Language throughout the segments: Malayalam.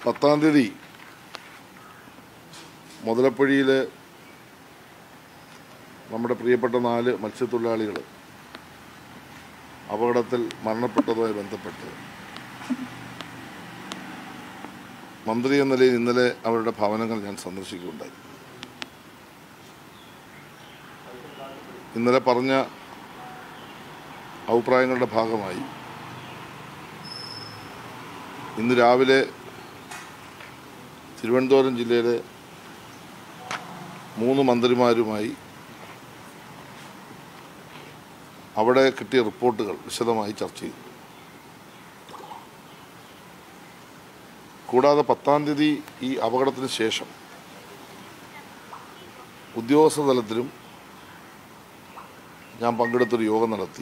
പത്താം തീയതി മുതലപ്പുഴയിൽ നമ്മുടെ പ്രിയപ്പെട്ട നാല് മത്സ്യത്തൊഴിലാളികൾ അപകടത്തിൽ മരണപ്പെട്ടതുമായി ബന്ധപ്പെട്ട് മന്ത്രി എന്ന നിലയിൽ ഇന്നലെ അവരുടെ ഭവനങ്ങൾ ഞാൻ സന്ദർശിക്കുകയുണ്ടായി ഇന്നലെ പറഞ്ഞ അഭിപ്രായങ്ങളുടെ ഭാഗമായി ഇന്ന് രാവിലെ തിരുവനന്തപുരം ജില്ലയിലെ മൂന്ന് മന്ത്രിമാരുമായി അവിടെ കിട്ടിയ റിപ്പോർട്ടുകൾ വിശദമായി ചർച്ച ചെയ്തു കൂടാതെ പത്താം തീയതി ഈ അപകടത്തിന് ശേഷം ഉദ്യോഗസ്ഥ തലത്തിലും ഞാൻ പങ്കെടുത്തൊരു യോഗം നടത്തി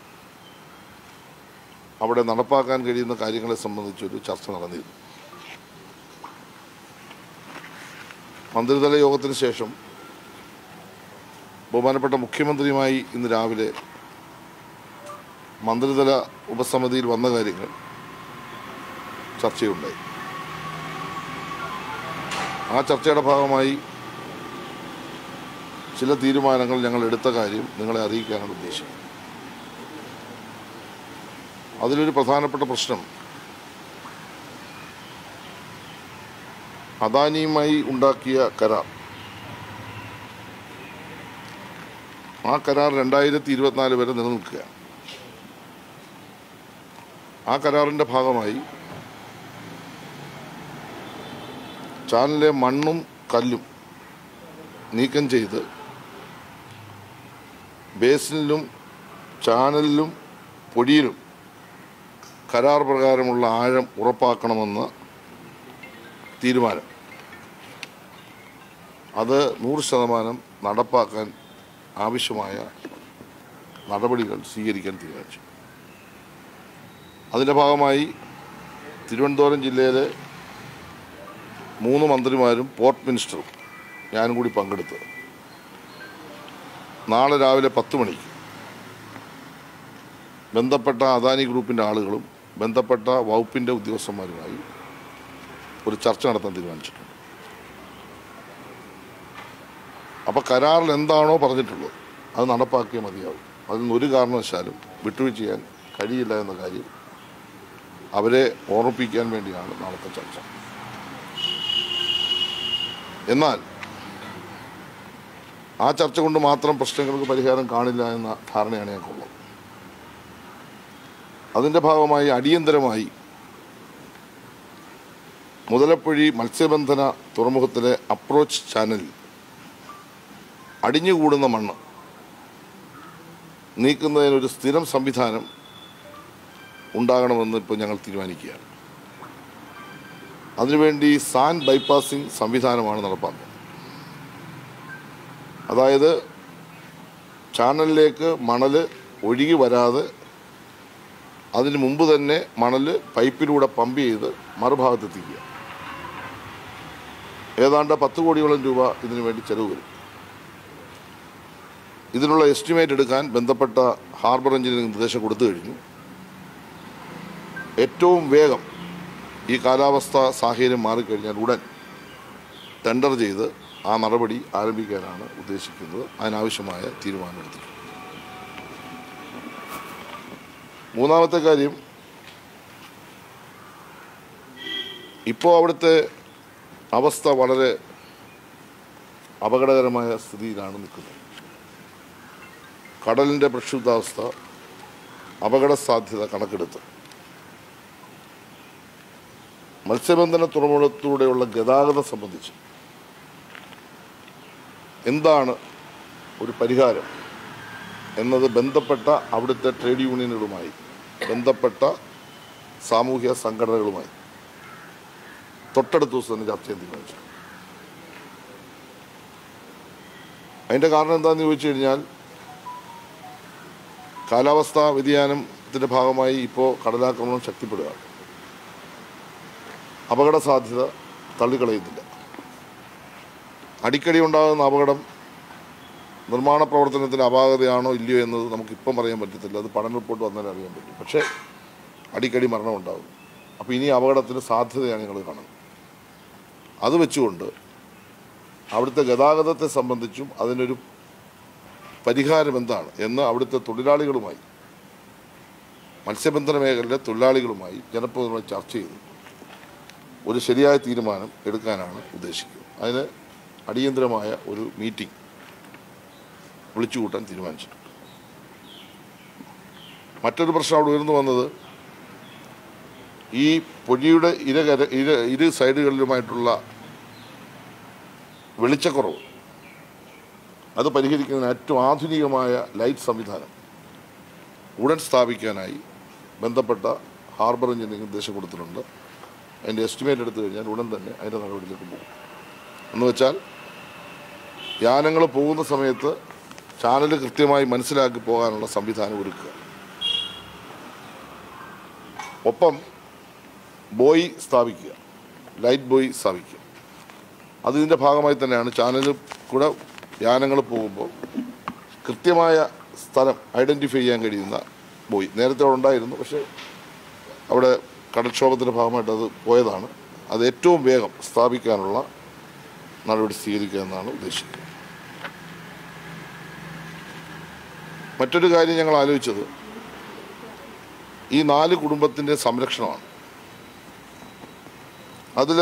അവിടെ നടപ്പാക്കാൻ കഴിയുന്ന കാര്യങ്ങളെ സംബന്ധിച്ചൊരു ചർച്ച നടന്നിരുന്നു മന്ത്രിതല യോഗത്തിന് ശേഷം ബഹുമാനപ്പെട്ട മുഖ്യമന്ത്രിയുമായി ഇന്ന് രാവിലെ മന്ത്രിതല ഉപസമിതിയിൽ വന്ന കാര്യങ്ങൾ ചർച്ചയുണ്ടായി ആ ചർച്ചയുടെ ഭാഗമായി ചില തീരുമാനങ്ങൾ ഞങ്ങൾ എടുത്ത കാര്യം നിങ്ങളെ അറിയിക്കാനാണ് ഉദ്ദേശിക്കുന്നത് അതിലൊരു പ്രധാനപ്പെട്ട പ്രശ്നം അദാനിയുമായി ഉണ്ടാക്കിയ കരാർ ആ കരാർ രണ്ടായിരത്തി ഇരുപത്തിനാല് വരെ നിലനിൽക്കുകയാണ് ആ കരാറിൻ്റെ ഭാഗമായി ചാനലിലെ മണ്ണും കല്ലും നീക്കം ചെയ്ത് ബേസിനിലും ചാനലിലും പൊടിയിലും കരാർ പ്രകാരമുള്ള ആഴം ഉറപ്പാക്കണമെന്ന് തീരുമാനം അത് നൂറ് ശതമാനം നടപ്പാക്കാൻ ആവശ്യമായ നടപടികൾ സ്വീകരിക്കാൻ തീരുമാനിച്ചു അതിൻ്റെ ഭാഗമായി തിരുവനന്തപുരം ജില്ലയിലെ മൂന്ന് മന്ത്രിമാരും പോർട്ട് മിനിസ്റ്ററും ഞാനും കൂടി പങ്കെടുത്ത് നാളെ രാവിലെ പത്ത് മണിക്ക് ബന്ധപ്പെട്ട അദാനി ഗ്രൂപ്പിൻ്റെ ആളുകളും ബന്ധപ്പെട്ട വകുപ്പിൻ്റെ ഉദ്യോഗസ്ഥന്മാരുമായി ഒരു ചർച്ച നടത്താൻ തീരുമാനിച്ചിട്ടുണ്ട് അപ്പോൾ കരാറിൽ എന്താണോ പറഞ്ഞിട്ടുള്ളത് അത് നടപ്പാക്കിയേ മതിയാവും അതിൽ നിന്ന് ഒരു കാരണവശാലും വിട്ടുവീഴ്ച ചെയ്യാൻ കഴിയില്ല എന്ന കാര്യം അവരെ ഓർമ്മിപ്പിക്കാൻ വേണ്ടിയാണ് നാളത്തെ ചർച്ച എന്നാൽ ആ ചർച്ച കൊണ്ട് മാത്രം പ്രശ്നങ്ങൾക്ക് പരിഹാരം കാണില്ല എന്ന ധാരണയാണ് ഞങ്ങൾക്കുള്ളത് അതിൻ്റെ ഭാഗമായി അടിയന്തരമായി മുതലപ്പുഴി മത്സ്യബന്ധന തുറമുഖത്തിലെ അപ്രോച്ച് ചാനലിൽ അടിഞ്ഞുകൂടുന്ന മണ്ണ് നീക്കുന്നതിനൊരു സ്ഥിരം സംവിധാനം ഉണ്ടാകണമെന്ന് ഇപ്പോൾ ഞങ്ങൾ തീരുമാനിക്കുകയാണ് അതിനുവേണ്ടി സാൻ ബൈപ്പാസിംഗ് സംവിധാനമാണ് നടപ്പാക്കുന്നത് അതായത് ചാനലിലേക്ക് മണൽ ഒഴുകി വരാതെ അതിന് മുമ്പ് തന്നെ മണൽ പൈപ്പിലൂടെ പമ്പ് ചെയ്ത് മറുഭാഗത്തെത്തിക്കുക ഏതാണ്ട് പത്ത് കോടിയോളം രൂപ ഇതിനു വേണ്ടി ചെലവ് വരും ഇതിനുള്ള എസ്റ്റിമേറ്റ് എടുക്കാൻ ബന്ധപ്പെട്ട ഹാർബർ എഞ്ചിനീയറിംഗ് നിർദ്ദേശം കൊടുത്തു കഴിഞ്ഞു ഏറ്റവും വേഗം ഈ കാലാവസ്ഥ സാഹചര്യം മാറിക്കഴിഞ്ഞാൽ ഉടൻ ടെൻഡർ ചെയ്ത് ആ നടപടി ആരംഭിക്കാനാണ് ഉദ്ദേശിക്കുന്നത് അതിനാവശ്യമായ തീരുമാനമെടുത്തിട്ടുണ്ട് മൂന്നാമത്തെ കാര്യം ഇപ്പോൾ അവിടുത്തെ അവസ്ഥ വളരെ അപകടകരമായ സ്ഥിതിയിലാണ് നിൽക്കുന്നത് കടലിൻ്റെ പ്രക്ഷുബ്ധാവസ്ഥ അപകട സാധ്യത കണക്കെടുത്ത് മത്സ്യബന്ധന തുറമുഖത്തിലൂടെയുള്ള ഗതാഗതം സംബന്ധിച്ച് എന്താണ് ഒരു പരിഹാരം എന്നത് ബന്ധപ്പെട്ട അവിടുത്തെ ട്രേഡ് യൂണിയനുകളുമായി ബന്ധപ്പെട്ട സാമൂഹ്യ സംഘടനകളുമായി തൊട്ടടുത്ത ദിവസം തന്നെ ചർച്ച ചെയ്യാൻ തീരുമാനിച്ചു അതിൻ്റെ കാരണം എന്താണെന്ന് ചോദിച്ചു കഴിഞ്ഞാൽ കാലാവസ്ഥാ വ്യതിയാനത്തിൻ്റെ ഭാഗമായി ഇപ്പോൾ കടലാക്രമണം ശക്തിപ്പെടുകയാണ് അപകട സാധ്യത തള്ളിക്കളയുന്നില്ല അടിക്കടി ഉണ്ടാകുന്ന അപകടം നിർമ്മാണ പ്രവർത്തനത്തിന് അപാകതയാണോ ഇല്ലയോ എന്നത് നമുക്കിപ്പം പറയാൻ പറ്റത്തില്ല അത് പഠന റിപ്പോർട്ട് വന്നാലേ അറിയാൻ പറ്റും പക്ഷേ അടിക്കടി മരണം ഉണ്ടാകും അപ്പോൾ ഇനി അപകടത്തിന് സാധ്യതയാണ് ഞങ്ങൾ കാണുന്നത് അത് വെച്ചുകൊണ്ട് അവിടുത്തെ ഗതാഗതത്തെ സംബന്ധിച്ചും അതിനൊരു പരിഹാരം എന്താണ് എന്ന് അവിടുത്തെ തൊഴിലാളികളുമായി മത്സ്യബന്ധന മേഖലയിലെ തൊഴിലാളികളുമായി ജനപ്രതിനിധികളുമായി ചർച്ച ചെയ്തു ഒരു ശരിയായ തീരുമാനം എടുക്കാനാണ് ഉദ്ദേശിക്കുന്നത് അതിന് അടിയന്തരമായ ഒരു മീറ്റിംഗ് വിളിച്ചുകൂട്ടാൻ തീരുമാനിച്ചിട്ടുണ്ട് മറ്റൊരു പ്രശ്നം അവിടെ ഉയർന്നു വന്നത് ഈ പൊഴിയുടെ ഇരകര ഇര ഇരു സൈഡുകളിലുമായിട്ടുള്ള വെളിച്ചക്കുറവ് അത് പരിഹരിക്കുന്നതിന് ഏറ്റവും ആധുനികമായ ലൈറ്റ് സംവിധാനം ഉടൻ സ്ഥാപിക്കാനായി ബന്ധപ്പെട്ട ഹാർബർ എഞ്ചിനീയറിംഗ് നിർദ്ദേശം കൊടുത്തിട്ടുണ്ട് അതിൻ്റെ എസ്റ്റിമേറ്റ് എടുത്തു കഴിഞ്ഞാൽ ഉടൻ തന്നെ അതിൻ്റെ നടപടിയിലേക്ക് പോകും എന്ന് വെച്ചാൽ യാനങ്ങൾ പോകുന്ന സമയത്ത് ചാനൽ കൃത്യമായി മനസ്സിലാക്കി പോകാനുള്ള സംവിധാനം ഒരുക്കുക ഒപ്പം ബോയി സ്ഥാപിക്കുക ലൈറ്റ് ബോയി സ്ഥാപിക്കുക അതിൻ്റെ ഭാഗമായി തന്നെയാണ് ചാനലിൽ കൂടെ യാനങ്ങൾ പോകുമ്പോൾ കൃത്യമായ സ്ഥലം ഐഡൻറ്റിഫൈ ചെയ്യാൻ കഴിയുന്ന ബോയി നേരത്തെ അവിടെ ഉണ്ടായിരുന്നു പക്ഷേ അവിടെ കടൽക്ഷോഭത്തിൻ്റെ ഭാഗമായിട്ട് അത് പോയതാണ് അത് ഏറ്റവും വേഗം സ്ഥാപിക്കാനുള്ള നടപടി സ്വീകരിക്കുക എന്നാണ് ഉദ്ദേശിക്കുന്നത് മറ്റൊരു കാര്യം ഞങ്ങൾ ആലോചിച്ചത് ഈ നാല് കുടുംബത്തിൻ്റെ സംരക്ഷണമാണ് അതിൽ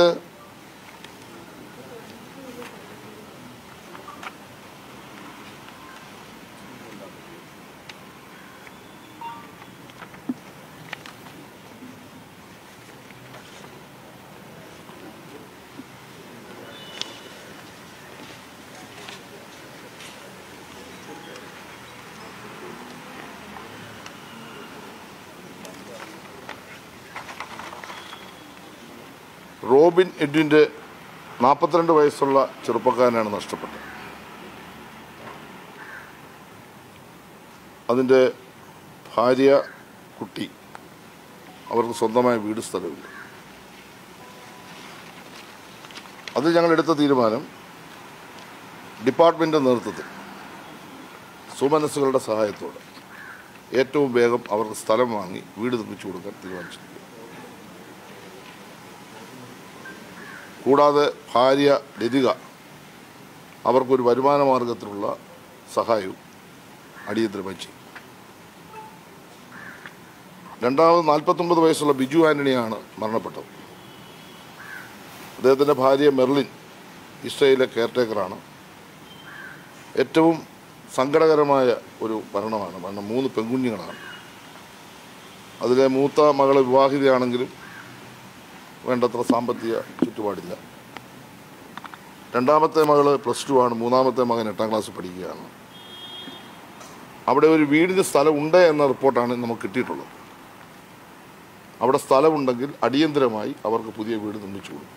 റോബിൻ എഡ്വിൻ്റെ നാൽപ്പത്തിരണ്ട് വയസ്സുള്ള ചെറുപ്പക്കാരനാണ് നഷ്ടപ്പെട്ടത് അതിൻ്റെ ഭാര്യ കുട്ടി അവർക്ക് സ്വന്തമായ വീട് സ്ഥലമില്ല അതിൽ ഞങ്ങൾ എടുത്ത തീരുമാനം ഡിപ്പാർട്ട്മെൻറ്റ് നേതൃത്വത്തിൽ സുമനസ്സുകളുടെ സഹായത്തോടെ ഏറ്റവും വേഗം അവർക്ക് സ്ഥലം വാങ്ങി വീട് നിർമ്മിച്ചു കൊടുക്കാൻ തീരുമാനിച്ചിട്ടുണ്ട് കൂടാതെ ഭാര്യ ലതിക അവർക്കൊരു വരുമാന മാർഗത്തിലുള്ള സഹായവും അടിയന്തരമായി ചെയ്യും രണ്ടാമത് നാൽപ്പത്തൊമ്പത് വയസ്സുള്ള ബിജു ആൻ്റണിയാണ് മരണപ്പെട്ടത് അദ്ദേഹത്തിൻ്റെ ഭാര്യ മെർലിൻ ഇസ്രയേലിലെ കെയർടേക്കറാണ് ഏറ്റവും സങ്കടകരമായ ഒരു മരണമാണ് കാരണം മൂന്ന് പെൺകുഞ്ഞുങ്ങളാണ് അതിലെ മൂത്ത മകൾ വിവാഹിതയാണെങ്കിലും വേണ്ടത്ര സാമ്പത്തിക ചുറ്റുപാടില്ല രണ്ടാമത്തെ മകൾ പ്ലസ് ടു ആണ് മൂന്നാമത്തെ മകൻ എട്ടാം ക്ലാസ്സിൽ പഠിക്കുകയാണ് അവിടെ ഒരു വീടിന് സ്ഥലമുണ്ട് എന്ന റിപ്പോർട്ടാണ് നമുക്ക് കിട്ടിയിട്ടുള്ളത് അവിടെ സ്ഥലമുണ്ടെങ്കിൽ അടിയന്തരമായി അവർക്ക് പുതിയ വീട് നിർമ്മിച്ചു കൊടുക്കും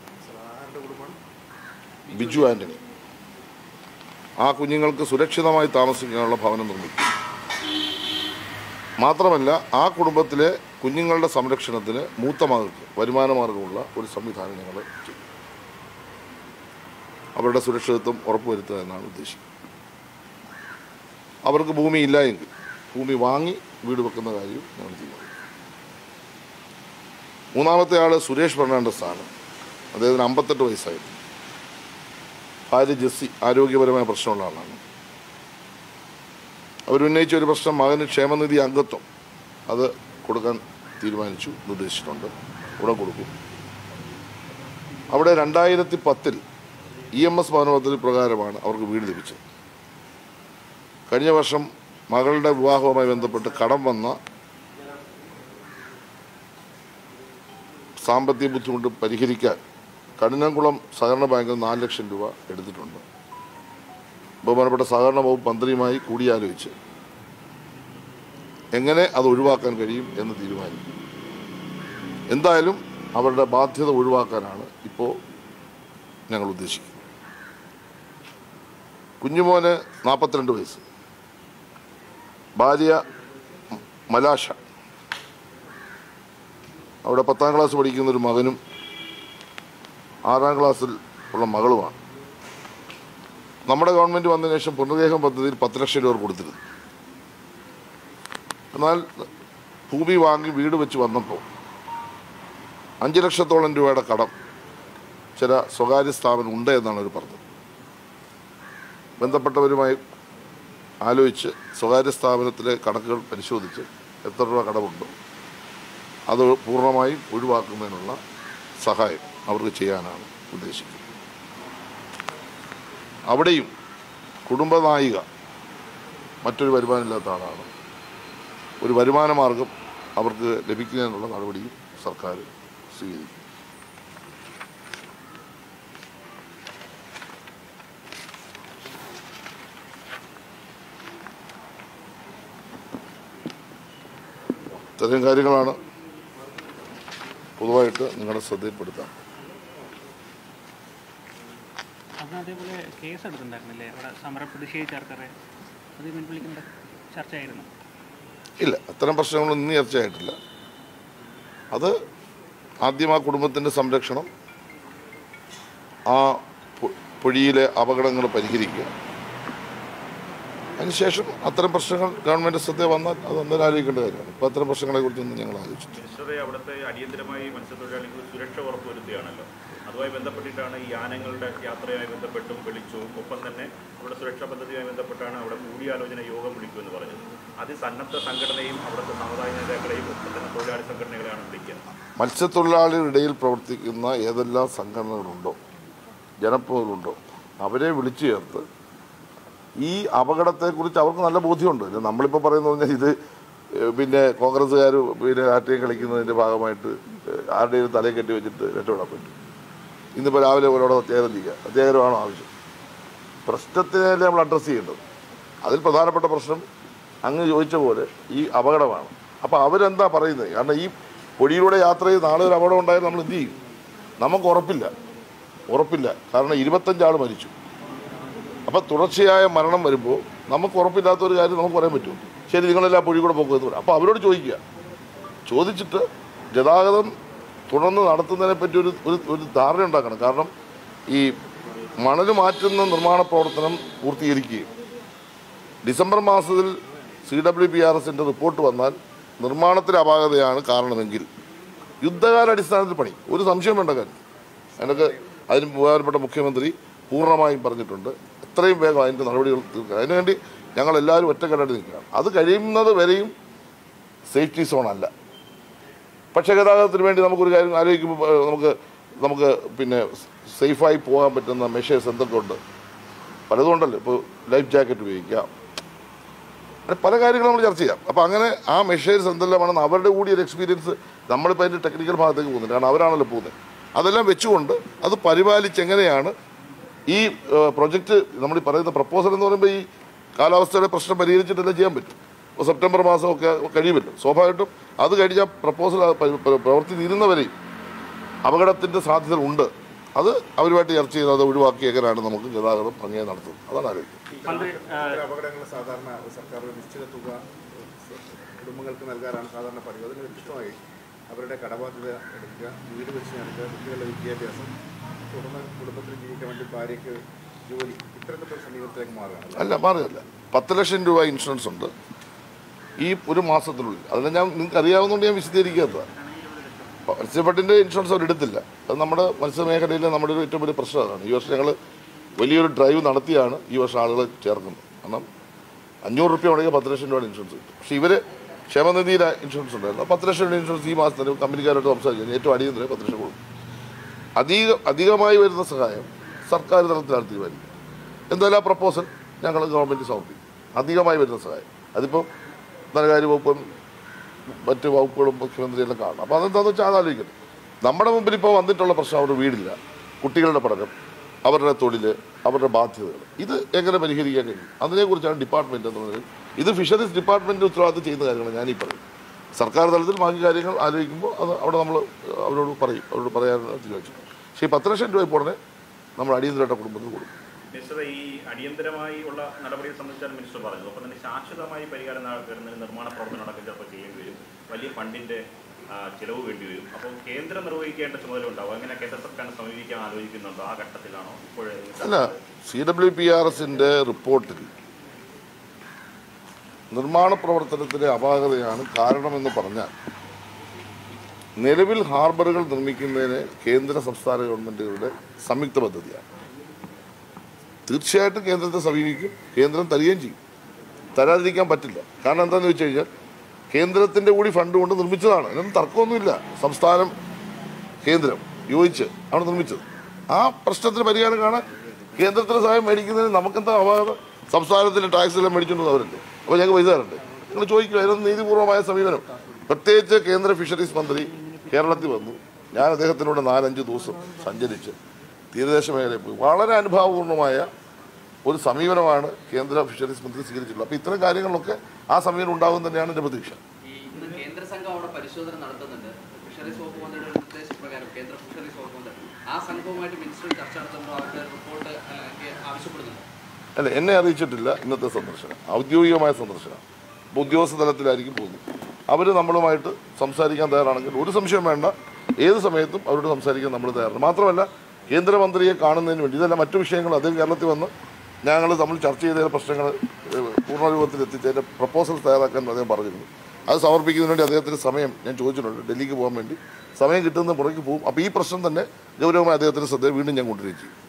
ബിജു ആൻ്റണി ആ കുഞ്ഞുങ്ങൾക്ക് സുരക്ഷിതമായി താമസിക്കാനുള്ള ഭവനം നിർമ്മിക്കും മാത്രമല്ല ആ കുടുംബത്തിലെ കുഞ്ഞുങ്ങളുടെ സംരക്ഷണത്തിന് മൂത്ത മകൾക്ക് വരുമാന മാർഗമുള്ള ഒരു സംവിധാനം ഞങ്ങൾ ചെയ്യും അവരുടെ സുരക്ഷിതത്വം ഉറപ്പുവരുത്തുക എന്നാണ് ഉദ്ദേശിക്കുന്നത് അവർക്ക് ഭൂമി ഇല്ല എങ്കിൽ ഭൂമി വാങ്ങി വീട് വെക്കുന്ന കാര്യം ഞങ്ങൾ തീരുമാനിക്കും മൂന്നാമത്തെ ആൾ സുരേഷ് ഫെർണാണ്ടസ് ആണ് അദ്ദേഹത്തിന് അമ്പത്തെട്ട് വയസ്സായിരുന്നു ഭാര്യ ജെസ്സി ആരോഗ്യപരമായ പ്രശ്നമുള്ള ആളാണ് അവരുന്നയിച്ച ഒരു പ്രശ്നം മകന് ക്ഷേമനിധി അംഗത്വം അത് കൊടുക്കാൻ തീരുമാനിച്ചു നിർദ്ദേശിച്ചിട്ടുണ്ട് ഉടൻ കൊടുക്കും അവിടെ രണ്ടായിരത്തി പത്തിൽ ഇ എം എസ് ഭവന പദ്ധതി പ്രകാരമാണ് അവർക്ക് വീട് ലഭിച്ചത് കഴിഞ്ഞ വർഷം മകളുടെ വിവാഹവുമായി ബന്ധപ്പെട്ട് കടം വന്ന സാമ്പത്തിക ബുദ്ധിമുട്ട് പരിഹരിക്കാൻ കഠിനംകുളം സഹകരണ ബാങ്കിൽ നാല് ലക്ഷം രൂപ എടുത്തിട്ടുണ്ട് ബഹുമാനപ്പെട്ട സഹകരണ വകുപ്പ് മന്ത്രിയുമായി കൂടിയാലോചിച്ച് എങ്ങനെ അത് ഒഴിവാക്കാൻ കഴിയും എന്ന് തീരുമാനിക്കും എന്തായാലും അവരുടെ ബാധ്യത ഒഴിവാക്കാനാണ് ഇപ്പോൾ ഞങ്ങൾ ഉദ്ദേശിക്കുന്നത് കുഞ്ഞുമോന് നാൽപ്പത്തിരണ്ട് വയസ്സ് ഭാര്യ മലാഷ അവിടെ പത്താം ക്ലാസ് പഠിക്കുന്ന ഒരു മകനും ആറാം ക്ലാസ്സിൽ ഉള്ള മകളുമാണ് നമ്മുടെ ഗവൺമെൻറ് വന്നതിന് ശേഷം പുനർഗേഹം പദ്ധതിയിൽ പത്ത് ലക്ഷം രൂപ കൊടുത്തിരുന്നു എന്നാൽ ഭൂമി വാങ്ങി വീട് വെച്ച് വന്നപ്പോൾ അഞ്ച് ലക്ഷത്തോളം രൂപയുടെ കടം ചില സ്വകാര്യ സ്ഥാപനം ഉണ്ട് എന്നാണ് അവർ പറഞ്ഞത് ബന്ധപ്പെട്ടവരുമായി ആലോചിച്ച് സ്വകാര്യ സ്ഥാപനത്തിലെ കണക്കുകൾ പരിശോധിച്ച് എത്ര രൂപ കടമുണ്ട് അത് പൂർണ്ണമായും ഒഴിവാക്കുന്നതിനുള്ള സഹായം അവർക്ക് ചെയ്യാനാണ് ഉദ്ദേശിക്കുന്നത് അവിടെയും കുടുംബനായിക മറ്റൊരു വരുമാനമില്ലാത്ത ആളാണ് ഒരു വരുമാന മാർഗം അവർക്ക് ലഭിക്കുന്നതിനുള്ള നടപടിയും സർക്കാർ സ്വീകരിക്കും ഇത്തരം കാര്യങ്ങളാണ് പൊതുവായിട്ട് നിങ്ങളുടെ ശ്രദ്ധയിൽപ്പെടുത്താം അന്ന് അതേപോലെ കേസ് എടുത്തിട്ടുണ്ടായിരുന്നില്ലേ അവിടെ സമരം പ്രതിഷേധിച്ച ആൾക്കാരെ അത് പിൻവലിക്കേണ്ട ചർച്ചയായിരുന്നു ഇല്ല അത്തരം പ്രശ്നങ്ങളൊന്നും ചർച്ചയായിട്ടില്ല അത് ആദ്യം ആ കുടുംബത്തിൻ്റെ സംരക്ഷണം ആ പൊ- പൊഴിയിലെ അപകടങ്ങൾ പരിഹരിക്കുക അതിനുശേഷം അത്തരം പ്രശ്നങ്ങൾ ഗവൺമെൻറ് ശ്രദ്ധ വന്നാൽ അത് അന്നേരം ആലോചിക്കേണ്ട കാര്യമാണ് ഇപ്പോൾ അത്തരം പ്രശ്നങ്ങളെ കുറിച്ചൊന്നും ഞങ്ങൾ ആലോചിച്ചിട്ടില്ല മിനിസ്റ്ററെ അവിടുത്തെ അടിയന്തരമായി മത്സ്യത്തൊഴിലാളികൾക്ക് സുരക്ഷ ഉറപ്പുവരുത്തുകയാണല്ലോ അതുമായി ബന്ധപ്പെട്ടിട്ടാണ് ഈ യാനങ്ങളുടെ യാത്രയുമായി ബന്ധപ്പെട്ടും വിളിച്ചു ഒപ്പം തന്നെ അവിടെ സുരക്ഷാ പദ്ധതിയുമായി ബന്ധപ്പെട്ടാണ് അവിടെ കൂടിയാലോചന യോഗം വിളിക്കുമെന്ന് പറഞ്ഞത് അതിസന്നദ്ധ സംഘടനയും അവിടുത്തെ സമുദായ നേതാക്കളെയും ഒപ്പം തന്നെ തൊഴിലാളി സംഘടനകളെയാണ് വിളിക്കുക മത്സ്യത്തൊഴിലാളികളുടെ ഇടയിൽ പ്രവർത്തിക്കുന്ന ഏതെല്ലാം സംഘടനകളുണ്ടോ ജനപ്രതിനിധികളുണ്ടോ അവരെ വിളിച്ചു ചേർത്ത് ഈ അപകടത്തെക്കുറിച്ച് അവർക്ക് നല്ല ബോധ്യമുണ്ട് ഇത് നമ്മളിപ്പോൾ പറയുന്നത് പറഞ്ഞാൽ ഇത് ഏഹ്, പിന്നെ കോൺഗ്രസ്സുകാർ പിന്നെ രാഷ്ട്രീയം കളിക്കുന്നതിൻ്റെ ഭാഗമായിട്ട് ഏഹ്, ആരുടെയും തലയിൽ കെട്ടി വെച്ചിട്ട് രക്ഷപ്പെടാൻ പറ്റും ഇന്നിപ്പോൾ രാവിലെ ഒരാളോട് സത്യാഗ്രഹം ചെയ്യുക സത്യാഗ്രഹമാണോ ആവശ്യം പ്രശ്നത്തിനല്ലേ നമ്മൾ അഡ്രസ്സ് ചെയ്യേണ്ടത് അതിൽ പ്രധാനപ്പെട്ട പ്രശ്നം അങ്ങ് ചോദിച്ച പോലെ ഈ അപകടമാണ് അപ്പോൾ അവരെന്താ പറയുന്നത് കാരണം ഈ പൊടിയിലൂടെ യാത്ര ചെയ്ത് നാളെ ഒരു അപകടം ഉണ്ടായാൽ നമ്മൾ എന്ത് ചെയ്യും നമുക്ക് ഉറപ്പില്ല ഉറപ്പില്ല കാരണം ഇരുപത്തഞ്ചാൾ മരിച്ചു അപ്പം തുടർച്ചയായ മരണം വരുമ്പോൾ നമുക്ക് ഉറപ്പില്ലാത്ത ഒരു കാര്യം നമുക്ക് പറയാൻ പറ്റും ശരി നിങ്ങളെല്ലാം പൊഴി കൂടെ പോകുമെന്ന് പറയാം അപ്പോൾ അവരോട് ചോദിക്കുക ചോദിച്ചിട്ട് ഗതാഗതം തുടർന്ന് നടത്തുന്നതിനെ പറ്റി ഒരു ഒരു ഒരു ധാരണ ഉണ്ടാക്കണം കാരണം ഈ മണൽ മാറ്റുന്ന നിർമ്മാണ പ്രവർത്തനം പൂർത്തീകരിക്കുകയും ഡിസംബർ മാസത്തിൽ സി ഡബ്ല്യു പി ആർ എസിൻ്റെ റിപ്പോർട്ട് വന്നാൽ നിർമ്മാണത്തിലെ അപാകതയാണ് കാരണമെങ്കിൽ യുദ്ധകാലാടിസ്ഥാനത്തിൽ പണി ഒരു സംശയം വേണ്ട കാര്യം അതിനൊക്കെ അതിന് ബഹുമാനപ്പെട്ട മുഖ്യമന്ത്രി പൂർണ്ണമായും പറഞ്ഞിട്ടുണ്ട് എത്രയും വേഗം അതിൻ്റെ നടപടികൾ തീർക്കുക അതിനുവേണ്ടി ഞങ്ങൾ എല്ലാവരും ഒറ്റക്കെട്ടായിട്ട് നിൽക്കുകയാണ് അത് കഴിയുന്നത് വരെയും സേഫ്റ്റി സോൺ അല്ല പക്ഷേ ഗതാഗതത്തിന് വേണ്ടി നമുക്കൊരു കാര്യം ആലോചിക്കുമ്പോൾ ഏഹ്, നമുക്ക് നമുക്ക് പിന്നെ സേഫായി പോകാൻ പറ്റുന്ന മെഷേഴ്സ് എന്തൊക്കെ ഉണ്ട് പലതും ഉണ്ടല്ലോ ഇപ്പോൾ ലൈഫ് ജാക്കറ്റ് ഉപയോഗിക്കാം അങ്ങനെ പല കാര്യങ്ങളും നമ്മൾ ചർച്ച ചെയ്യാം അപ്പോൾ അങ്ങനെ ആ മെഷേഴ്സ് എന്തെല്ലാമാണെന്ന് അവരുടെ കൂടി ഒരു എക്സ്പീരിയൻസ് നമ്മളിപ്പോൾ അതിൻ്റെ ടെക്നിക്കൽ ഭാഗത്തേക്ക് പോകുന്നില്ല കാരണം അവരാണല്ലോ പോകുന്നത് അതെല്ലാം വെച്ചുകൊണ്ട് അത് പരിപാലിച്ച് എങ്ങനെയാണ് ഈ പ്രൊജക്റ്റ് നമ്മൾ ഈ പറയുന്ന പ്രപ്പോസൽ എന്ന് പറയുമ്പോൾ ഈ കാലാവസ്ഥയുടെ പ്രശ്നം പരിഹരിച്ചിട്ടെല്ലാം ചെയ്യാൻ പറ്റും ഇപ്പോൾ സെപ്റ്റംബർ മാസമൊക്കെ കഴിയുമല്ലോ സ്വാഭാവികമായിട്ടും അത് കഴിഞ്ഞ പ്രപ്പോസൽ പ്രവൃത്തി തീരുന്നവരെയും അപകടത്തിൻ്റെ സാധ്യത ഉണ്ട് അത് അവരുമായിട്ട് ചർച്ച ചെയ്ത് അത് ഒഴിവാക്കി എങ്ങനെയാണ് നമുക്ക് ഗതാഗതം ഭംഗിയായി നടത്തുന്നത് അതാണ് ആലോചിക്കുന്നത് പണ്ട് ആ, ഇത്തരം അപകടങ്ങൾ സാധാരണ സർക്കാർ ഒരു നിശ്ചിത തുക കുടുംബങ്ങൾക്ക് നൽകാറാണ് സാധാരണ പതിവ് അതിന് വ്യത്യസ്തമായി അവരുടെ കടബാധ്യത എടുക്കുക വീട് വെച്ച് നൽകുക കുട്ടികളുടെ വിദ്യാഭ്യാസം തുടർന്ന് കുടുംബത്തിൽ ജീവിക്കാൻ വേണ്ടി ഭാര്യയ്ക്ക് ജോലി ഇത്തരത്തിലുള്ള സമീപത്തിലേക്ക് മാറുകയാണ് അല്ല മാറുകയല്ല പത്ത് ലക്ഷം രൂപ ഇൻഷുറൻസ് ഉണ്ട് ഈ ഒരു മാസത്തിനുള്ളിൽ അതെല്ലാം ഞാൻ നിങ്ങൾക്ക് അറിയാവുന്നതുകൊണ്ട് ഞാൻ വിശദീകരിക്കാത്തതാണ് മത്സ്യബട്ടിൻ്റെ ഇൻഷുറൻസ് അവർ എടുത്തില്ല അത് നമ്മുടെ മത്സ്യമേഖലയിലെ നമ്മുടെ ഒരു ഏറ്റവും വലിയ പ്രശ്നം അതാണ് ഈ വർഷം ഞങ്ങൾ വലിയൊരു ഡ്രൈവ് നടത്തിയാണ് ഈ വർഷം ആളുകളെ ചേർക്കുന്നത് കാരണം അഞ്ഞൂറ് റുപ്യ ഉണ്ടെങ്കിൽ പത്ത് ലക്ഷം രൂപയുടെ ഇൻഷുറൻസ് കിട്ടും പക്ഷേ ഇവർ ക്ഷേമനിധിയിലെ ഇൻഷുറൻസ് ഉണ്ടായിരുന്നു ആ പത്ത് ലക്ഷം രൂപയുടെ ഇൻഷുറൻസ് ഈ മാസത്തിന് കമ്പനിക്കാരോട് സംസാരിച്ചു ഏറ്റവും അടിയന്തരം പത്ത് ലക്ഷം കൊടുക്കും അധിക അധികമായി വരുന്ന സഹായം സർക്കാർ തലത്തിലാണ് തീരുമാനിക്കുന്നത് എന്തായാലും ആ പ്രപ്പോസൽ ഞങ്ങൾ ഗവൺമെൻറ് സമർപ്പിക്കും അധികമായി വരുന്ന സഹായം അതിപ്പോൾ ധനകാര്യ വകുപ്പും മറ്റ് വകുപ്പുകളും മുഖ്യമന്ത്രിയെല്ലാം കാണണം അപ്പോൾ അതെന്താണെന്ന് വെച്ചാൽ അതാലോചിക്കണം നമ്മുടെ മുമ്പിൽ ഇപ്പോൾ വന്നിട്ടുള്ള പ്രശ്നം അവരുടെ വീടില്ല കുട്ടികളുടെ പഠനം അവരുടെ തൊഴിൽ അവരുടെ ബാധ്യതകൾ ഇത് എങ്ങനെ പരിഹരിക്കാൻ കഴിയും അതിനെക്കുറിച്ചാണ് ഡിപ്പാർട്ട്മെൻറ്റ് എന്നുള്ളത് ഇത് ഫിഷറീസ് ഡിപ്പാർട്ട്മെൻറ്റ് ഉത്തരവാദിത്തം ചെയ്യുന്ന കാര്യങ്ങളാണ് ഞാനീ പറയും സർക്കാർ തലത്തിൽ ബാക്കി കാര്യങ്ങൾ ആലോചിക്കുമ്പോൾ അത് അവിടെ നമ്മൾ അവരോട് പറയും അവരോട് പറയാൻ തീരുമാനിച്ചു പക്ഷേ ഈ പത്ത് ലക്ഷം രൂപ ഇപ്പോൾ ഉടനെ നമ്മൾ അടിയന്തരമായിട്ട് കുടുംബത്തിന് കൊടുക്കും മിനിസ്റ്റർ ഈ അടിയന്തരമായി ഉള്ള നടപടിയെ സംബന്ധിച്ചാണ് മിനിസ്റ്റർ പറഞ്ഞത് ഒപ്പം തന്നെ ശാശ്വതമായി പരിഹാരം വരുന്നതിന് നിർമ്മാണ പ്രവർത്തനം അടക്കം ചിലപ്പോൾ ചെയ്യേണ്ടി വരും വലിയ ഫണ്ടിന്റെ ആ, ചിലവ് വേണ്ടി വരും അപ്പോൾ കേന്ദ്രം നിർവഹിക്കേണ്ട ചുമതല ഉണ്ടാവും അങ്ങനെ കേന്ദ്ര സർക്കാരിനെ സമീപിക്കാൻ ആലോചിക്കുന്നുണ്ടോ ആ ഘട്ടത്തിലാണോ ഇപ്പോഴേ അല്ല സി ഡബ്ല്യു പി ആർ എസിൻ്റെ റിപ്പോർട്ടിൽ നിർമ്മാണ പ്രവർത്തനത്തിലെ അപാകതയാണ് കാരണമെന്ന് പറഞ്ഞാൽ നിലവിൽ ഹാർബറുകൾ നിർമ്മിക്കുന്നതിന് കേന്ദ്ര സംസ്ഥാന ഗവൺമെൻറ്റുകളുടെ സംയുക്ത പദ്ധതിയാണ് തീർച്ചയായിട്ടും കേന്ദ്രത്തെ സമീപിക്കും കേന്ദ്രം തരികയും ചെയ്യും തരാതിരിക്കാൻ പറ്റില്ല കാരണം എന്താണെന്ന് വെച്ച് കഴിഞ്ഞാൽ കേന്ദ്രത്തിൻ്റെ കൂടി ഫണ്ട് കൊണ്ട് നിർമ്മിച്ചതാണ് അതിനൊന്നും തർക്കമൊന്നുമില്ല സംസ്ഥാനം കേന്ദ്രം യോജിച്ച് ആണ് നിർമ്മിച്ചത് ആ പ്രശ്നത്തിന് പരിഹാരം കാണാൻ കേന്ദ്രത്തിന് സഹായം മേടിക്കുന്നതിന് നമുക്കെന്താ അപാകത സംസ്ഥാനത്തിൻ്റെ ടാക്സ് എല്ലാം മേടിച്ചുകൊണ്ട് അവരല്ലേ അപ്പോൾ ഞങ്ങൾക്ക് പൈസ തരണ്ടേ നിങ്ങൾ ചോദിക്കുക അതിനൊന്നും നീതിപൂർവമായ സമീപനം പ്രത്യേകിച്ച് കേന്ദ്ര ഫിഷറീസ് മന്ത്രി കേരളത്തിൽ വന്നു ഞാൻ അദ്ദേഹത്തിനോട് നാലഞ്ച് ദിവസം സഞ്ചരിച്ച് തീരദേശ മേഖലയിൽ പോയി വളരെ അനുഭാവപൂർണ്ണമായ ഒരു സമീപനമാണ് കേന്ദ്ര ഫിഷറീസ് മന്ത്രി സ്വീകരിച്ചിട്ടുള്ളത് അപ്പോൾ ഇത്തരം കാര്യങ്ങളിലൊക്കെ ആ സമീപനം ഉണ്ടാകും തന്നെയാണ് എൻ്റെ പ്രതീക്ഷ ഈ ഇന്ന് കേന്ദ്ര സംഘം അവിടെ പരിശോധന നടത്തുന്നുണ്ട് ഫിഷറീസ് വകുപ്പ് മന്ത്രിയുടെ നിർദ്ദേശപ്രകാരം കേന്ദ്ര ഫിഷറീസ് വകുപ്പ് മന്ത്രി ആ സംഘവുമായിട്ട് മിനിസ്റ്റർ ചർച്ച നടത്തുമ്പോൾ അവരുടെ റിപ്പോർട്ട് ആവശ്യപ്പെടുന്നുണ്ട് അല്ല എന്നെ അറിയിച്ചിട്ടില്ല ഇന്നത്തെ സന്ദർശനം ഔദ്യോഗികമായ സന്ദർശനം അപ്പോൾ ഉദ്യോഗസ്ഥ തലത്തിലായിരിക്കും പോകുന്നത് അവർ നമ്മളുമായിട്ട് സംസാരിക്കാൻ തയ്യാറാണെങ്കിൽ ഒരു സംശയം വേണ്ട ഏത് സമയത്തും അവരോട് സംസാരിക്കാൻ നമ്മൾ തയ്യാറാണ് മാത്രമല്ല കേന്ദ്രമന്ത്രിയെ കാണുന്നതിന് വേണ്ടി ഇതല്ല മറ്റു വിഷയങ്ങൾ അദ്ദേഹം കേരളത്തിൽ വന്ന് ഞങ്ങൾ തമ്മിൽ ചർച്ച ചെയ്ത പ്രശ്നങ്ങൾ ഏഹ്, പൂർണ്ണരൂപത്തിൽ എത്തിച്ചതിൻ്റെ പ്രപ്പോസൽ തയ്യാറാക്കാൻ അദ്ദേഹം പറഞ്ഞിരുന്നു അത് സമർപ്പിക്കുന്നതിന് വേണ്ടി അദ്ദേഹത്തിന് സമയം ഞാൻ ചോദിച്ചിട്ടുണ്ട് ഡൽഹിക്ക് പോകാൻ വേണ്ടി സമയം കിട്ടുന്ന പുറകെ പോകും അപ്പോൾ ഈ പ്രശ്നം തന്നെ ഗൗരവമായി അദ്ദേഹത്തിന് ശ്രദ്ധ വീണ്ടും ഞാൻ കൊണ്ടുവരികയും ചെയ്യും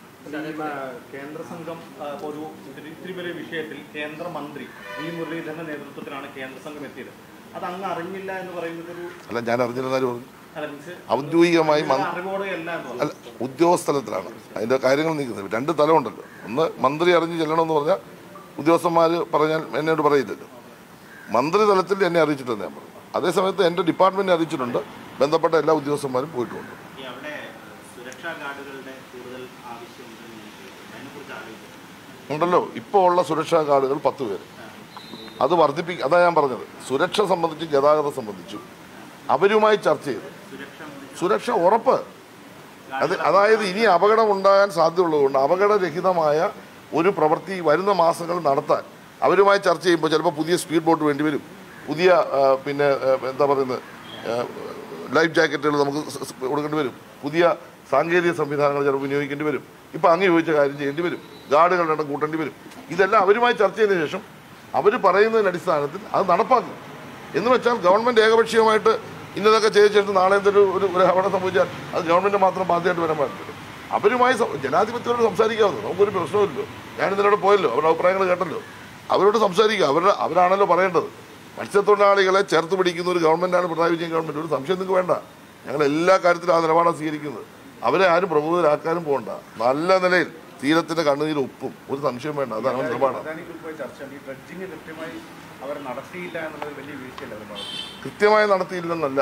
ആ, കേന്ദ്ര സംഘം ആ, ഒരു ഇത്തിരി ഇത്തിരി വലിയ വിഷയത്തിൽ കേന്ദ്രമന്ത്രി വി മുരളീധരന്റെ നേതൃത്വത്തിലാണ് കേന്ദ്ര സംഘം എത്തിയത് അത് അങ്ങ് അറിഞ്ഞില്ല എന്ന് പറയുന്നത് ഒരു അല്ല ഞാൻ അറിഞ്ഞിരുന്നാലും പറഞ്ഞു അല്ല മീൻസ് ഔദ്യോഗികമായി മന്ത്രി അറിവോടെയല്ല എന്ന് പറഞ്ഞു അല്ല ഉദ്യോഗസ്ഥലത്തിലാണ് അതിൻ്റെ കാര്യങ്ങൾ നീക്കുന്നത് രണ്ട് തലമുണ്ടല്ലോ ഒന്ന് മന്ത്രി അറിഞ്ഞ് ചെല്ലണമെന്ന് പറഞ്ഞാൽ ഉദ്യോഗസ്ഥന്മാർ പറഞ്ഞാൽ എന്നോട് പറയില്ലല്ലോ മന്ത്രി തലത്തിൽ എന്നെ അറിയിച്ചിട്ടുണ്ട് ഞാൻ പറഞ്ഞു അതേസമയത്ത് എൻ്റെ ഡിപ്പാർട്ട്മെൻറ്റിനെ അറിയിച്ചിട്ടുണ്ട് ബന്ധപ്പെട്ട എല്ലാ ഉദ്യോഗസ്ഥന്മാരും പോയിട്ടുമുണ്ട് ഈ അവിടെ സുരക്ഷാ ഗാർഡുകളുടെ കൂടുതൽ ആവശ്യമുണ്ടെന്ന് ഞാൻ കേട്ടിട്ടുണ്ട് അതിനെക്കുറിച്ച് ആലോചിച്ചു ഉണ്ടല്ലോ ഇപ്പോൾ ഉള്ള സുരക്ഷാ ഗാർഡുകൾ പത്ത് പേര് അത് വർദ്ധിപ്പിക്കുക അതാ ഞാൻ പറഞ്ഞത് സുരക്ഷ സംബന്ധിച്ച് ഗതാഗതം സംബന്ധിച്ചു അവരുമായി ചർച്ച ചെയ്ത് സുരക്ഷ ഉറപ്പ് അത് അതായത് ഇനി അപകടം ഉണ്ടാകാൻ സാധ്യതയുള്ളതുകൊണ്ട് അപകടരഹിതമായ ഒരു പ്രവൃത്തി വരുന്ന മാസങ്ങൾ നടത്താൻ അവരുമായി ചർച്ച ചെയ്യുമ്പോൾ ചിലപ്പോൾ പുതിയ സ്പീഡ് ബോട്ട് വേണ്ടി വരും പുതിയ ആ, പിന്നെ ആ, എന്താ പറയുന്നത് ആ, ലൈഫ് ജാക്കറ്റുകൾ നമുക്ക് സ് സ് കൊടുക്കേണ്ടി വരും പുതിയ സാങ്കേതിക സംവിധാനങ്ങൾ ചിലപ്പോൾ വിനിയോഗിക്കേണ്ടി വരും ഇപ്പം അങ്ങ് ചോദിച്ച കാര്യം ചെയ്യേണ്ടി വരും ഗാർഡുകളുടെ എണ്ണം കൂട്ടേണ്ടി വരും ഇതെല്ലാം അവരുമായി ചർച്ച ചെയ്തതിനു ശേഷം അവർ പറയുന്നതിൻ്റെ അടിസ്ഥാനത്തിൽ അത് നടപ്പാക്കും എന്ന് വെച്ചാൽ ഗവൺമെൻറ് ഏകപക്ഷീയമായിട്ട് ഇന്നതൊക്കെ ചെയ്ത ശേഷം നാളെ എന്തൊരു ഒരു ഒരു അപകടം സംഭവിച്ചാൽ അത് ഗവൺമെൻറ് മാത്രം ബാധ്യമായിട്ട് വരാൻ പാടില്ല അവരുമായി സം- ജനാധിപത്യത്തോട് സംസാരിക്കാവുന്നു നമുക്കൊരു പ്രശ്നമില്ലല്ലോ ഞാൻ ഇന്നലെ പോയല്ലോ അവരുടെ അഭിപ്രായങ്ങൾ കേട്ടല്ലോ അവരോട് സംസാരിക്കുക അവരുടെ അവരാണല്ലോ പറയേണ്ടത് മത്സ്യത്തൊഴിലാളികളെ ചേർത്ത് പിടിക്കുന്ന ഒരു ഗവൺമെൻറ്റാണ് പിണറായി വിജയൻ ഗവൺമെൻറ് ഒരു സംശയം നിങ്ങൾക്ക് വേണ്ട ഞങ്ങൾ എല്ലാ കാര്യത്തിലും ആ നിലപാടാണ് സ്വീകരിക്കുന്നത് അവരെ ആരും പ്രബോധരാക്കാനും പോകണ്ട നല്ല നിലയിൽ തീരത്തിന്റെ കണ്ണുനീർ ഒപ്പും ഒരു സംശയം വേണ്ട അതാണ് അവരുടെ നിലപാട് അദാനി ഗ്രൂപ്പുമായി ചർച്ചയുണ്ട് ഈ ഡ്രഡ്ജിങ് കൃത്യമായി അവർ നടത്തിയില്ല എന്നുള്ളത് വലിയ വീഴ്ചയല്ല അവർ ഭാഗത്ത് കൃത്യമായി നടത്തിയില്ലെന്നല്ല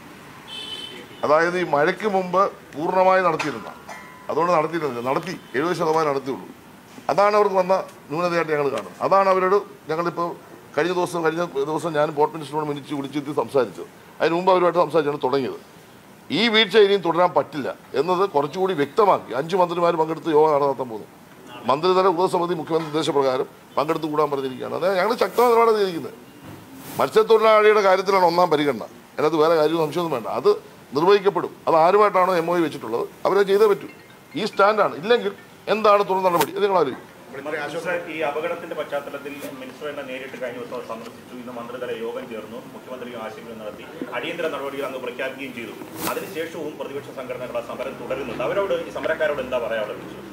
അതായത് ഈ മഴയ്ക്ക് മുമ്പ് പൂർണ്ണമായി നടത്തിയിരുന്ന അതുകൊണ്ട് നടത്തിയിരുന്നില്ല നടത്തി എഴുപത് ശതമാനം നടത്തിയുള്ളൂ അതാണ് അവർക്ക് വന്ന ന്യൂനതയായിട്ട് ഞങ്ങൾ കാണുന്നത് അതാണ് അവരോട് ഞങ്ങളിപ്പോൾ കഴിഞ്ഞ ദിവസം കഴിഞ്ഞ ദിവസം ഞാൻ പോർട്ട് മിനിസ്റ്ററോട് മിനിച്ച് വിളിച്ചിട്ട് സംസാരിച്ചത് അതിന് മുമ്പ് അവരുമായിട്ട് സംസാരിച്ചാണ് തുടങ്ങിയത് ഈ വീഴ്ച ഇനിയും തുടരാൻ പറ്റില്ല എന്നത് കുറച്ചുകൂടി വ്യക്തമാക്കി അഞ്ച് മന്ത്രിമാർ പങ്കെടുത്ത് യോഗ നടത്താൻ പോകുന്നു മന്ത്രിതല ഉപസമിതി മുഖ്യമന്ത്രി നിർദ്ദേശപ്രകാരം പങ്കെടുത്ത് കൂടാൻ പറഞ്ഞിരിക്കുകയാണ് അതായത് ഞങ്ങൾ ശക്തമായ നിലപാടാണ് ചെയ്തിരിക്കുന്നത് മത്സ്യത്തൊഴിലാളിയുടെ കാര്യത്തിലാണ് ഒന്നാം പരിഗണന അതിനകത്ത് വേറെ കാര്യവും സംശയമൊന്നും വേണ്ട അത് നിർവഹിക്കപ്പെടും അത് ആരുമായിട്ടാണോ എം ഒ വെച്ചിട്ടുള്ളത് അവരെ ചെയ്തേ പറ്റൂ ഈ സ്റ്റാൻഡാണ് ഇല്ലെങ്കിൽ എന്താണ് തുടർ നടപടി അത് നിങ്ങൾ ആലോചിക്കും മിനിസ്റ്റർ, ഈ അപകടത്തിന്റെ പശ്ചാത്തലത്തിൽ മിനിസ്റ്റർ എന്നെ നേരിട്ട് കഴിഞ്ഞ ദിവസം സന്ദർശിച്ചു ഇന്ന് മന്ത്രിതല യോഗം ചേർന്നു മുഖ്യമന്ത്രി ആശയവിനിമയം നടത്തി അടിയന്തര നടപടികൾ അങ്ങ് പ്രഖ്യാപിക്കുകയും ചെയ്തു അതിനുശേഷവും പ്രതിപക്ഷ സംഘടനകളുടെ സമരം തുടരുന്നുണ്ട് അവരോട് ഈ സമരക്കാരോട് എന്താ പറയാനുള്ളത് മിനിസ്റ്റർ?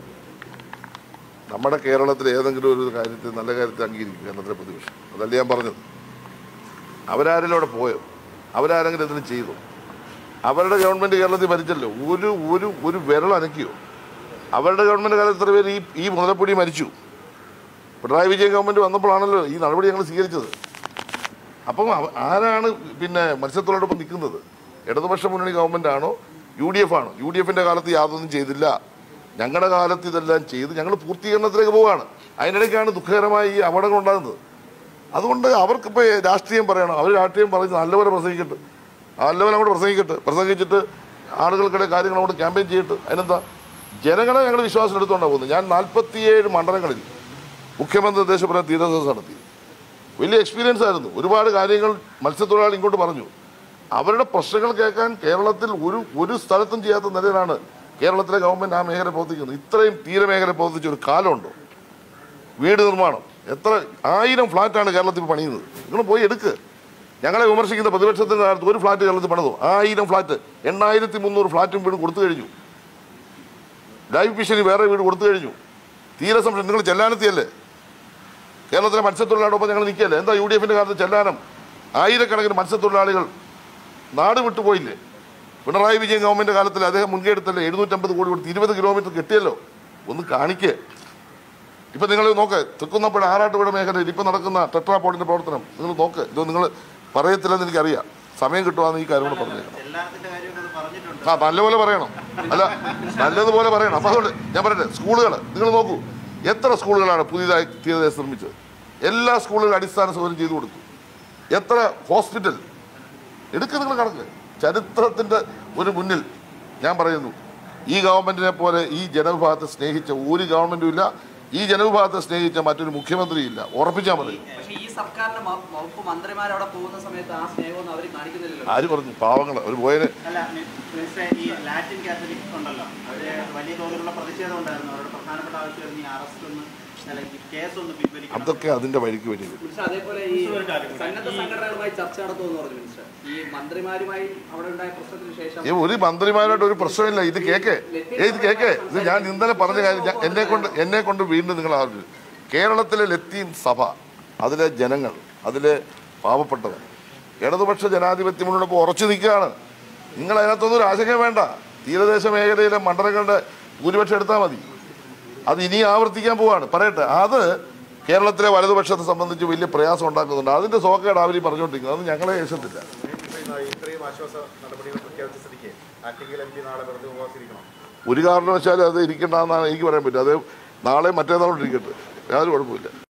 നമ്മുടെ കേരളത്തിൽ ഏതെങ്കിലും ഒരു കാര്യത്തിൽ നല്ല കാര്യത്തിൽ അംഗീകരിക്കുക എന്നതിലെ പ്രതിപക്ഷം അതല്ല ഞാൻ പറഞ്ഞത് അവരാരെങ്കിലും അവിടെ പോയോ അവരാരെങ്കിലും എന്തെങ്കിലും ചെയ്തു അവരുടെ ഗവൺമെൻറ് കേരളത്തിൽ ഭരിച്ചല്ലോ ഒരു ഒരു ഒരു വിരൽ അനക്കിയോ അവരുടെ ഗവൺമെൻറ് കാലത്ത് എത്ര പേര് ഈ ഈ മുതലപ്പൊടി മരിച്ചു പിണറായി വിജയൻ ഗവൺമെൻറ് വന്നപ്പോഴാണല്ലോ ഈ നടപടി ഞങ്ങൾ സ്വീകരിച്ചത് അപ്പം അവ- ആരാണ് പിന്നെ മത്സ്യത്തൊഴിലോടൊപ്പം നിൽക്കുന്നത് ഇടതുപക്ഷ മുന്നണി ഗവൺമെൻറ് ആണോ യു ഡി എഫ് ആണോ യു ഡി എഫിൻ്റെ കാലത്ത് യാതൊന്നും ചെയ്തില്ല ഞങ്ങളുടെ കാലത്ത് ഇതെല്ലാം ചെയ്ത് ഞങ്ങൾ പൂർത്തീകരണത്തിലേക്ക് പോവുകയാണ് അതിനിടയ്ക്കാണ് ദുഃഖകരമായ ഈ അപകടങ്ങൾ ഉണ്ടാകുന്നത് അതുകൊണ്ട് അവർക്കിപ്പോൾ രാഷ്ട്രീയം പറയണം അവർ രാഷ്ട്രീയം പറഞ്ഞ് നല്ലപോലെ പ്രസംഗിക്കട്ടെ നല്ലപോലെ അങ്ങോട്ട് പ്രസംഗിക്കട്ടെ പ്രസംഗിച്ചിട്ട് ആളുകൾക്കിടെ കാര്യങ്ങൾ അങ്ങോട്ട് ക്യാമ്പയിൻ ചെയ്തിട്ട് അതിനെന്താ ജനങ്ങളെ ഞങ്ങൾ വിശ്വാസം എടുത്തുകൊണ്ടാണ് പോകുന്നത് ഞാൻ നാൽപ്പത്തിയേഴ് മണ്ഡലങ്ങളിൽ മുഖ്യമന്ത്രി നിർദ്ദേശപ്രകാരം തീരദേശം നടത്തി വലിയ എക്സ്പീരിയൻസ് ആയിരുന്നു ഒരുപാട് കാര്യങ്ങൾ മത്സ്യത്തൊഴിലാളി ഇങ്ങോട്ട് പറഞ്ഞു അവരുടെ പ്രശ്നങ്ങൾ കേൾക്കാൻ കേരളത്തിൽ ഒരു ഒരു സ്ഥലത്തും ചെയ്യാത്ത നിലയിലാണ് കേരളത്തിലെ ഗവൺമെൻറ് ആ മേഖല പ്രവർത്തിക്കുന്നത് ഇത്രയും തീരമേഖല പ്രവർത്തിച്ച ഒരു കാലമുണ്ടോ വീട് നിർമ്മാണം എത്ര ആയിരം ഫ്ലാറ്റാണ് കേരളത്തിൽ ഇപ്പോൾ പണിയുന്നത് നിങ്ങൾ പോയി എടുക്ക് ഞങ്ങളെ വിമർശിക്കുന്ന പ്രതിപക്ഷത്തിൻ്റെ കാലത്ത് ഒരു ഫ്ലാറ്റ് കേരളത്തിൽ പണിതു ആയിരം ഫ്ലാറ്റ് എണ്ണായിരത്തി മുന്നൂറ് ഫ്ലാറ്റും വീട് കൊടുത്തു കഴിഞ്ഞു ലൈഫ് മിഷന് വേറെ വീട് കൊടുത്തു കഴിഞ്ഞു തീരെ സംരക്ഷണം നിങ്ങൾ ചെല്ലാനത്തിയല്ലേ കേരളത്തിലെ മത്സ്യത്തൊഴിലാളികളൊപ്പം ഞങ്ങൾ നിൽക്കുകയല്ലേ എന്താ യു ഡി എഫിൻ്റെ കാലത്ത് ചെല്ലാനം ആയിരക്കണക്കിന് മത്സ്യത്തൊഴിലാളികൾ നാട് വിട്ടുപോയില്ലേ പിണറായി വിജയൻ ഗവൺമെൻറ് കാലത്തിൽ അദ്ദേഹം മുൻകൈ എടുത്തല്ലേ എഴുന്നൂറ്റമ്പത് കോടി കൊടുത്ത് ഇരുപത് കിലോമീറ്റർ കിട്ടിയല്ലോ ഒന്ന് കാണിക്കേ ഇപ്പം നിങ്ങൾ നോക്ക് തൃക്കുന്നപ്പുഴ ആറാട്ടുപുഴ മേഖലയിൽ ഇപ്പം നടക്കുന്ന ടെട്രാപോഡിൻ്റെ പ്രവർത്തനം നിങ്ങൾ നോക്ക് ഇത് നിങ്ങൾ പറയത്തില്ലെന്ന് എനിക്കറിയാം സമയം കിട്ടുവാന്ന് ഈ കാര്യം കൂടെ പറഞ്ഞേക്കണം എല്ലാത്തിന്റെ കാര്യമൊക്കെ അത് പറഞ്ഞിട്ടുണ്ട് ആ നല്ലപോലെ പറയണം അല്ല നല്ലതുപോലെ പറയണം അപ്പം അതുകൊണ്ട് ഞാൻ പറയട്ടെ സ്കൂളുകൾ നിങ്ങൾ നോക്കൂ എത്ര സ്കൂളുകളാണ് പുതിയതായി തീരദേശം നിർമ്മിച്ചത് എല്ലാ സ്കൂളുകളും അടിസ്ഥാന സൗകര്യം ചെയ്തു കൊടുത്തു എത്ര ഹോസ്പിറ്റൽ എടുക്ക് നിങ്ങൾ കണക്ക് ചരിത്രത്തിൻ്റെ ഒരു മുന്നിൽ ഞാൻ പറയുന്നു ഈ ഗവൺമെന്റിനെ പോലെ ഈ ജനവിഭാഗത്തെ സ്നേഹിച്ച ഒരു ഗവൺമെന്റും ഇല്ല ഈ ജനവിഭാഗത്തെ സ്നേഹിച്ച മറ്റൊരു മുഖ്യമന്ത്രിയില്ല ഉറപ്പിച്ചാൽ മതി പക്ഷേ ഈ സർക്കാരിന്റെ മ- വകുപ്പ് മന്ത്രിമാർ അവിടെ പോകുന്ന സമയത്ത് ആ സ്നേഹമൊന്നും അവർ കാണിക്കുന്നില്ലല്ലോ ആര് പറഞ്ഞു പാവങ്ങൾ അവർ പോയതിന് അല്ല മി- മിനിസ്റ്ററെ ഈ ലാറ്റിൻ കാത്തലിക് ഉണ്ടല്ലോ അവര് വലിയ തോതിലുള്ള പ്രതിഷേധം ഉണ്ടായിരുന്നു അവരുടെ പ്രധാനപ്പെട്ട ആവശ്യമായിരുന്നു ഈ അറസ്റ്റ് ഒന്ന് അല്ലെങ്കിൽ കേസ് ഒന്ന് പിൻവലിക്കണം അതൊക്കെ അതിൻ്റെ വഴിക്ക് വരും മിനിസ്റ്റർ അതേപോലെ ഈ മിനിസ്റ്റർ ഒരു കാര്യം കൂടി. സന്നദ്ധ സംഘടനകളുമായി ചർച്ച നടത്തുമെന്ന് പറഞ്ഞു മിനിസ്റ്റർ ഈ മന്ത്രിമാരുമായി അവിടെ ഉണ്ടായ പ്രശ്നത്തിന് ശേഷം ഈ ഒരു മന്ത്രിമാരായിട്ട് ഒരു പ്രശ്നമില്ല ഇത് കേക്ക് ഏ, ഇത് കേക്ക് ഇത് ഞാൻ ഇന്നലെ പറഞ്ഞ കാര്യം ഞാൻ എന്നെ കൊണ്ട് എന്നെ കൊണ്ട് വീണ്ടും നിങ്ങൾ ആലോചിച്ചു കേരളത്തിലെ ലത്തീൻ സഭ അതിലെ ജനങ്ങൾ അതിലെ പാവപ്പെട്ടവർ ഇടതുപക്ഷ ജനാധിപത്യ മുന്നോട്ട് ഉറച്ചു നിൽക്കുകയാണ് നിങ്ങൾ അതിനകത്തൊന്നും ഒരു ആശങ്ക വേണ്ട തീരദേശ മേഖലയിലെ മണ്ഡലങ്ങളുടെ ഭൂരിപക്ഷം എടുത്താൽ മതി അത് ഇനി ആവർത്തിക്കാൻ പോവാണ് പറയട്ടെ അത് കേരളത്തിലെ വലതുപക്ഷത്തെ സംബന്ധിച്ച് വലിയ പ്രയാസം ഉണ്ടാക്കുന്നുണ്ട് അതിന്റെ സോക്കേട് അവർ പറഞ്ഞുകൊണ്ടിരിക്കുന്നത് അത് ഞങ്ങളെ യേശത്തില്ല ഇത്രയും ഇത്രയും ആശ്വാസ നടപടികൾ പ്രഖ്യാപിച്ച സ്ഥിതിക്ക് ആറ്റിങ്ങൽ എം പി നാളെ വെറുതെ ഉപവാസിരിക്കണം ഒരു കാരണവശാലും അത് ഇരിക്കണ്ടെന്നാണ് എനിക്ക് പറയാൻ പറ്റും അത് നാളെ മറ്റേന്നാളും ഇരിക്കട്ടെ യാതൊരു കുഴപ്പമില്ല